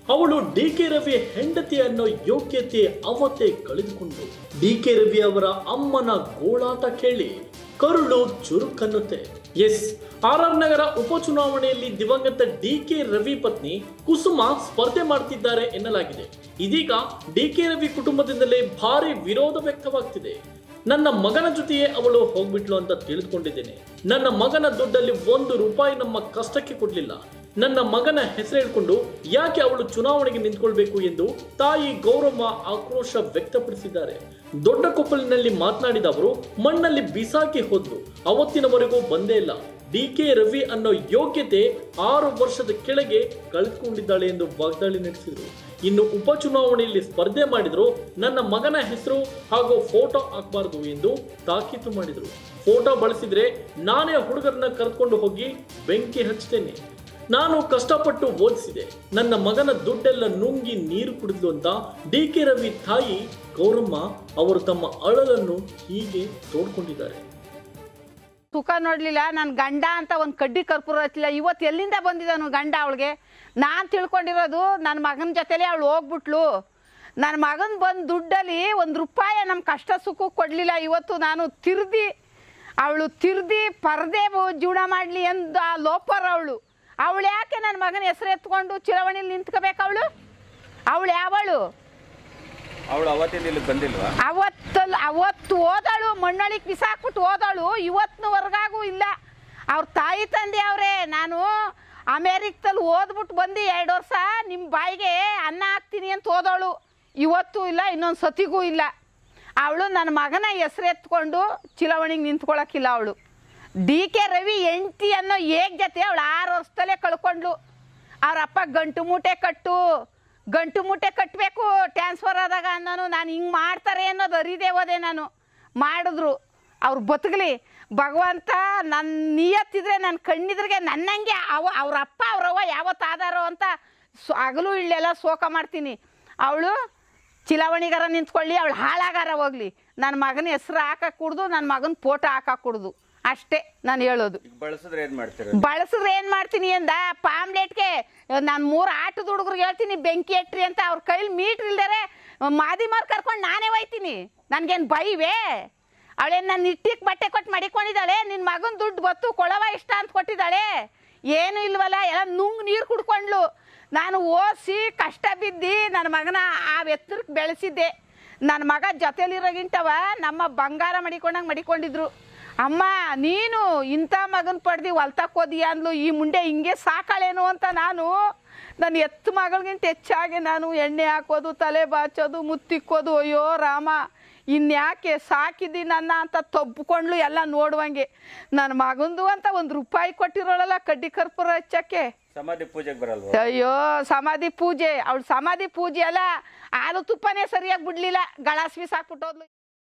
ಅವಳು D K Ravi ಹೆಂಡತಿ ಅನ್ನೋ ಯೋಗ್ಯತೆ ಅವತ್ತೇ ಕಳೆದುಕೊಂಡು ಡಿ ಕೆ ರವಿ ಅವರ ಅಮ್ಮನ ಗೋಳಾಟ ಕೇಳಿ ಕರುಳು ಚುರುಕನ್ನುತ್ತೆ ಎಸ್ ಆರ್ ಆರ್ ನಗರ ಉಪಚುನಾವಣೆಯಲ್ಲಿ ದಿವಂಗತ ಡಿ ಕೆ ರವಿ ಪತ್ನಿ ಕುಸುಮ ಸ್ಪರ್ಧೆ ಮಾಡ್ತಿದ್ದಾರೆ ಎನ್ನಲಾಗಿದೆ ಇದೀಗ ಡಿ ಕೆ ರವಿ ಕುಟುಂಬದಿಂದಲೇ ಭಾರಿ ವಿರೋಧ ವ್ಯಕ್ತವಾಗ್ತಿದೆ ನನ್ನ ಮಗನ ಜೊತೆಯೇ ಅವಳು ಹೋಗ್ಬಿಟ್ಲು ಅಂತ ತಿಳಿದುಕೊಂಡಿದ್ದೇನೆ ನನ್ನ ಮಗನ ದುಡ್ಡಲ್ಲಿ ಒಂದು ರೂಪಾಯಿ ನಮ್ಮ ಕಷ್ಟಕ್ಕೆ ಕೊಡ್ಲಿಲ್ಲ ನನ್ನ ಮಗನ ಹೆಸರು ಹೇಳ್ಕೊಂಡು ಯಾಕೆ ಅವಳು ಚುನಾವಣೆಗೆ ನಿಂತ್ಕೊಳ್ಬೇಕು ಎಂದು ತಾಯಿ ಗೌರಮ್ಮ ಆಕ್ರೋಶ ವ್ಯಕ್ತಪಡಿಸಿದ್ದಾರೆ ದೊಡ್ಡ ಕೊಪ್ಪಲಿನಲ್ಲಿ ಮಾತನಾಡಿದ ಅವರು ಮಣ್ಣಲ್ಲಿ ಬಿಸಾಕಿ ಹೋದ್ಲು ಅವತ್ತಿನವರೆಗೂ ಬಂದೇ ಇಲ್ಲ ಡಿ ಕೆ ರವಿ ಅನ್ನೋ ಯೋಗ್ಯತೆ ಆರು ವರ್ಷದ ಕೆಳಗೆ ಕಳೆದುಕೊಂಡಿದ್ದಾಳೆ ಎಂದು ವಾಗ್ದಾಳಿ ನಡೆಸಿದರು ಇನ್ನು ಉಪಚುನಾವಣೆಯಲ್ಲಿ ಸ್ಪರ್ಧೆ ಮಾಡಿದ್ರು ನನ್ನ ಮಗನ ಹೆಸರು ಹಾಗೂ ಫೋಟೋ ಹಾಕಬಾರದು ಎಂದು ತಾಕೀತು ಮಾಡಿದರು ಫೋಟೋ ಬಳಸಿದ್ರೆ ನಾನೇ ಹುಡುಗರನ್ನ ಕರೆದುಕೊಂಡು ಹೋಗಿ ಬೆಂಕಿ ಹಚ್ತೇನೆ ನಾನು ಕಷ್ಟಪಟ್ಟು ಓದಿಸಿದೆ ನನ್ನ ಮಗನ ದುಡ್ಡೆಲ್ಲ ನುಂಗಿ ನೀರು ಕುಡಿದ್ಲು ಅಂತ ಡಿ ಕೆ ರವಿ ತಾಯಿ ಗೌರಮ್ಮ ಅವರು ತಮ್ಮ ಅಳಲನ್ನು ಹೀಗೆ ತೋಡ್ಕೊಂಡಿದ್ದಾರೆ ಸುಖ ನೋಡ್ಲಿಲ್ಲ ನನ್ನ ಗಂಡ ಅಂತ ಒಂದು ಕಡ್ಡಿ ಕರ್ಪೂರ ಹಚ್ಚಲಿಲ್ಲ ಇವತ್ತು ಎಲ್ಲಿಂದ ಬಂದಿದ್ದಾನು ಗಂಡ ಅವಳಿಗೆ ನಾನು ತಿಳ್ಕೊಂಡಿರೋದು ನನ್ನ ಮಗನ ಜೊತೆಲೇ ಅವಳು ಹೋಗ್ಬಿಟ್ಲು ನನ್ನ ಮಗನ ಬಂದು ದುಡ್ಡಲ್ಲಿ ಒಂದು ರೂಪಾಯಿ ನಮ್ಮ ಕಷ್ಟ ಸುಖ ಕೊಡಲಿಲ್ಲ ಇವತ್ತು ನಾನು ತಿರ್ದಿ ಅವಳು ತಿರ್ದಿ ಪರದೆ ಜೀವನ ಮಾಡಲಿ ಎಂದು ಆ ಲೋಪರ್ ಅವಳು ಅವಳು ಯಾಕೆ ನನ್ನ ಮಗನ ಹೆಸರು ಎತ್ಕೊಂಡು ಚಿರವಣಿಲಿ ನಿಂತ್ಕೋಬೇಕು ಅವಳು ಅವಳು ಯಾವಳು ಅವಳು ಅವತ್ತಿಂದ ಇಲ್ಲಿಗೆ ಬಂದಿಲ್ವಾ ಅವತ್ತಲ್ಲಿ ಅವತ್ತು ಓದಳು ಮಣ್ಣೊಳಿಗೆ ಬಿಸಾಕ್ಬಿಟ್ಟು ಓದಳು ಇವತ್ತಿನವರೆಗಾಗೂ ಇಲ್ಲ ಅವ್ರ ತಾಯಿ ತಂದೆ ಅವರೇ ನಾನು ಅಮೇರಿಕದಲ್ಲಿ ಓದ್ಬಿಟ್ಟು ಬಂದು ಎರಡು ವರ್ಷ ನಿಮ್ಮ ಬಾಯಿಗೆ ಅನ್ನ ಹಾಕ್ತೀನಿ ಅಂತ ಓದೋಳು ಇವತ್ತು ಇಲ್ಲ ಇನ್ನೊಂದು ಸತಿಗೂ ಇಲ್ಲ ಅವಳು ನನ್ನ ಮಗನ ಹೆಸರು ಎತ್ಕೊಂಡು ಚಿಲವಣಿಗೆ ನಿಂತ್ಕೊಳಕ್ಕಿಲ್ಲ ಅವಳು ಡಿ ಕೆ ರವಿ ಎಂಟಿ ಅನ್ನೋ ಏಕ್ ಜೊತೆ ಅವಳು ಆರು ವರ್ಷದಲ್ಲೇ ಕಳ್ಕೊಂಡ್ಲು ಅವ್ರ ಅಪ್ಪ ಗಂಟು ಮೂಟೆ ಕಟ್ಟು ಗಂಟು ಮೂಟೆ ಕಟ್ಟಬೇಕು ಟ್ರಾನ್ಸ್ಫರ್ ಆದಾಗ ನಾನು ನಾನು ಹಿಂಗೆ ಮಾಡ್ತಾರೆ ಅನ್ನೋದು ಅರಿದೇ ಹೋದೆ ನಾನು ಮಾಡಿದ್ರು ಅವ್ರು ಬದುಕಲಿ ಭಗವಂತ ನನ್ನ ನಿಯತ್ತಿದ್ರೆ ನನ್ನ ಕಣ್ಣಿದ್ರಿಗೆ ನನ್ನಂಗೆ ಅವ ಅವ್ರ ಅಪ್ಪ ಅವ್ರವ್ವ ಯಾವತ್ತು ಆದಾರೋ ಅಂತ ಸೊ ಹಗಲು ಇಲ್ಲೆಲ್ಲ ಶೋಕ ಮಾಡ್ತೀನಿ ಅವಳು ಚಿಲಾವಣಿಗಾರ ನಿಂತ್ಕೊಳ್ಳಿ ಅವಳು ಹಾಳಾಗಾರ ಹೋಗ್ಲಿ ನನ್ನ ಮಗನ ಹೆಸ್ರು ಹಾಕಕ್ಕೆ ಕುಡ್ದು ನನ್ನ ಮಗನ ಫೋಟೋ ಹಾಕಕ್ಕೆ ಕುಡ್ದು ಅಷ್ಟೇ ನಾನು ಹೇಳೋದು ಈಗ ಬಳಸಿದ್ರೆ ಏನ್ ಮಾಡ್ತೀರ ಬಳಸಿದ್ರೆ ಏನು ಮಾಡ್ತೀನಿ ಅಂದ ಪಾಮ್ಲೆಟ್ಗೆ ನಾನು ಮೂರು ಆಟದ ಹುಡುಗರಿಗೆ ಹೇಳ್ತೀನಿ ಬೆಂಕಿ ಎಟ್ರಿ ಅಂತ ಅವ್ರ ಕೈಲಿ ಮೀಟ್ರ್ ಇಲ್ದರೆ ಮಾದಿ ಮಾರ್ ಕರ್ಕೊಂಡು ನಾನೇ ಒಯ್ತೀನಿ ನನಗೇನು ಬೈವೇ ಅವಳೇನು ನನ್ನ ಇಟ್ಟಿಗೆ ಬಟ್ಟೆ ಕೊಟ್ಟು ಮಡಿಕೊಂಡಿದ್ದಾಳೆ ನಿನ್ನ ಮಗನ ದುಡ್ಡು ಬತ್ತು ಕೊಳವ ಇಷ್ಟ ಅಂತ ಕೊಟ್ಟಿದ್ದಾಳೆ ಏನು ಇಲ್ವಲ್ಲ ಎಲ್ಲ ನುಂಗ್ ನೀರು ಕುಡ್ಕೊಂಡ್ಲು ನಾನು ಓದಿಸಿ ಕಷ್ಟ ಬಿದ್ದು ನನ್ನ ಮಗನ ಆ ಎತ್ತರಕ್ಕೆ ಬೆಳೆಸಿದ್ದೆ ನನ್ನ ಮಗ ಜೊತೆಲಿರೋಗಿಂಟವ ನಮ್ಮ ಬಂಗಾರ ಮಡಿಕೊಂಡಂಗೆ ಮಡಿಕೊಂಡಿದ್ರು ಅಮ್ಮ ನೀನು ಇಂಥ ಮಗನ ಪಡ್ದು ಹೊಲ್ತಕ್ಕೋದಿ ಅಂದ್ಲು ಈ ಮುಂಡೆ ಹಿಂಗೆ ಸಾಕಾಳೇನು ಅಂತ ನಾನು ನನ್ನ ಎತ್ತು ಮಗಳಿಗಿಂತ ಹೆಚ್ಚಾಗಿ ನಾನು ಎಣ್ಣೆ ಹಾಕೋದು ತಲೆ ಬಾಚೋದು ಮುತ್ತಿಕ್ಕೋದು ಅಯ್ಯೋ ರಾಮ ಇನ್ಯಾಕೆ ಸಾಕಿದಿ ನನ್ನ ಅಂತ ತಬ್ಕೊಂಡ್ಲು ಎಲ್ಲ ನೋಡುವಂಗೆ ನನ್ನ ಮಗಂದು ಅಂತ ಒಂದು ರೂಪಾಯಿ ಕೊಟ್ಟಿರೋಳಲ್ಲ ಕಡ್ಡಿ ಕರ್ಪೂರ ಹಚ್ಚಕ್ಕೆ ಸಮಾಧಿ ಪೂಜೆಗೆ ಬರಲ್ವಾ ಅಯ್ಯೋ ಸಮಾಧಿ ಪೂಜೆ ಅವಳು ಸಮಾಧಿ ಪೂಜೆ ಅಲ್ಲ ಹಾಲು ತುಪ್ಪನೇ ಸರಿಯಾಗಿ ಬಿಡ್ಲಿಲ್ಲ ಗಳಾಸ್ವಿ ಸಾಕ್ಬಿಟ್ಟೋದ್ಲು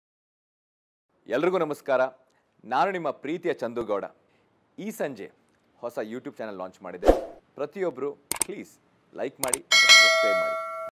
ಎಲ್ರಿಗೂ ನಮಸ್ಕಾರ ನಾನು ನಿಮ್ಮ ಪ್ರೀತಿಯ ಚಂದುಗೌಡ ಈ ಸಂಜೆ ಹೊಸ ಯೂಟ್ಯೂಬ್ ಚಾನಲ್ ಲಾಂಚ್ ಮಾಡಿದೆ ಪ್ರತಿಯೊಬ್ಬರು ಪ್ಲೀಸ್ ಲೈಕ್ ಮಾಡಿ ಸಬ್ಸ್ಕ್ರೈಬ್ ಮಾಡಿ